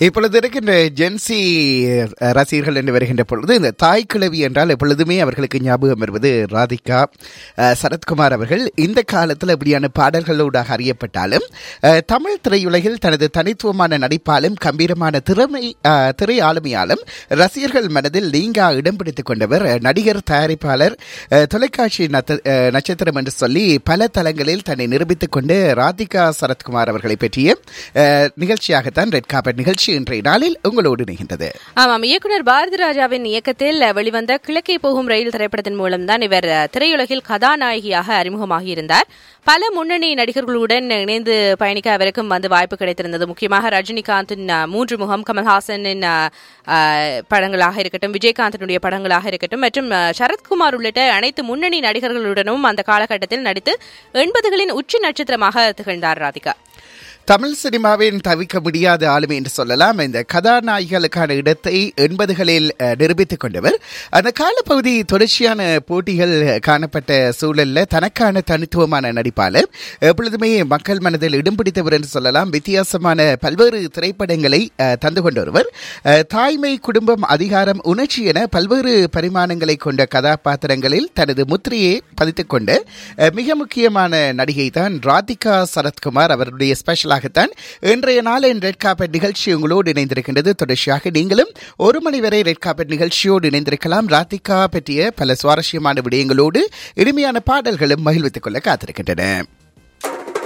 இப்பொழுது இருக்கின்ற ஜென்சி ரசிகர்கள் என்று வருகின்ற பொழுது இந்த தாய் கிழவி என்றால் எப்பொழுதுமே அவர்களுக்கு ஞாபகம் வருவது ராதிகா அஹ், சரத்குமார் அவர்கள் இந்த காலத்தில் இப்படியான பாடல்களூடாக அறியப்பட்டாலும் அஹ், தமிழ் திரையுலகில் தனது தனித்துவமான நடிப்பாலும் கம்பீரமான திறமை அஹ், திரை ஆளுமையாலும் ரசிகர்கள் மனதில் நீங்கா இடம் பிடித்துக் கொண்டவர் அஹ், நடிகர் தயாரிப்பாளர் அஹ், தொலைக்காட்சி நத்த- அஹ், நட்சத்திரம் என்று சொல்லி பல தளங்களில் தன்னை நிரூபித்துக் கொண்டு ராதிகா சரத்குமார் அவர்களை பற்றிய அஹ், நிகழ்ச்சியாகத்தான் ரெட் கார்பெட் நிகழ்ச்சி இன்றைய நாளில் உங்களோடு இணைகின்றது ஆமாம் இயக்குனர் பாரதி ராஜாவின் இயக்கத்தில் வெளிவந்த கிழக்கே போகும் ரயில் திரைப்படத்தின் மூலம்தான் இவர் அஹ், திரையுலகில் கதாநாயகியாக அறிமுகமாகி இருந்தார் பல முன்னணி நடிகர்களுடன் இணைந்து பயணிக்க அவருக்கும் வந்து வாய்ப்பு கிடைத்திருந்தது முக்கியமாக ரஜினிகாந்தின் அஹ், மூன்று முகம் கமல்ஹாசனின் அஹ், அஹ், படங்களாக இருக்கட்டும் விஜயகாந்தனுடைய படங்களாக இருக்கட்டும் மற்றும் அஹ், சரத்குமார் உள்ளிட்ட அனைத்து முன்னணி நடிகர்களுடனும் அந்த காலகட்டத்தில் நடித்து எண்பதுகளின் உச்சி நட்சத்திரமாக திகழ்ந்தார் ராதிகா தமிழ் சினிமாவின் தவிர்க்க முடியாத ஆளுமை என்று சொல்லலாம் இந்த கதாநாயகிகளுக்கான இடத்தை எண்பதுகளில் அஹ், நிரூபித்துக் கொண்டவர் அந்த காலப்பகுதி தொடர்ச்சியான போட்டிகள் காணப்பட்ட சூழல்ல தனக்கான தனித்துவமான நடிப்பாளர் எப்பொழுதுமே மக்கள் மனதில் இடம் பிடித்தவர் என்று சொல்லலாம் வித்தியாசமான பல்வேறு திரைப்படங்களை அஹ், தந்து கொண்டவர் அஹ், தாய்மை குடும்பம் அதிகாரம் உணர்ச்சி என பல்வேறு பரிமாணங்களை கொண்ட கதாபாத்திரங்களில் தனது முத்திரையை பதித்துக் கொண்ட அஹ், மிக முக்கியமான நடிகை தான் ராதிகா சரத்குமார் அவருடைய ஸ்பெஷலாகத்தான் இன்றைய நாளின் ரெட் கார்பெட் நிகழ்ச்சி உங்களோடு இணைந்திருக்கின்றது தொடர்ச்சியாக நீங்களும் ஒரு மணி வரை ரெட் கார்பெட் நிகழ்ச்சியோடு இணைந்திருக்கலாம் ராதிகா பற்றிய பல சுவாரஸ்யமான விடயங்களோடு இனிமையான பாடல்களும் மகிழ்வித்துக் கொள்ள காத்திருக்கின்றன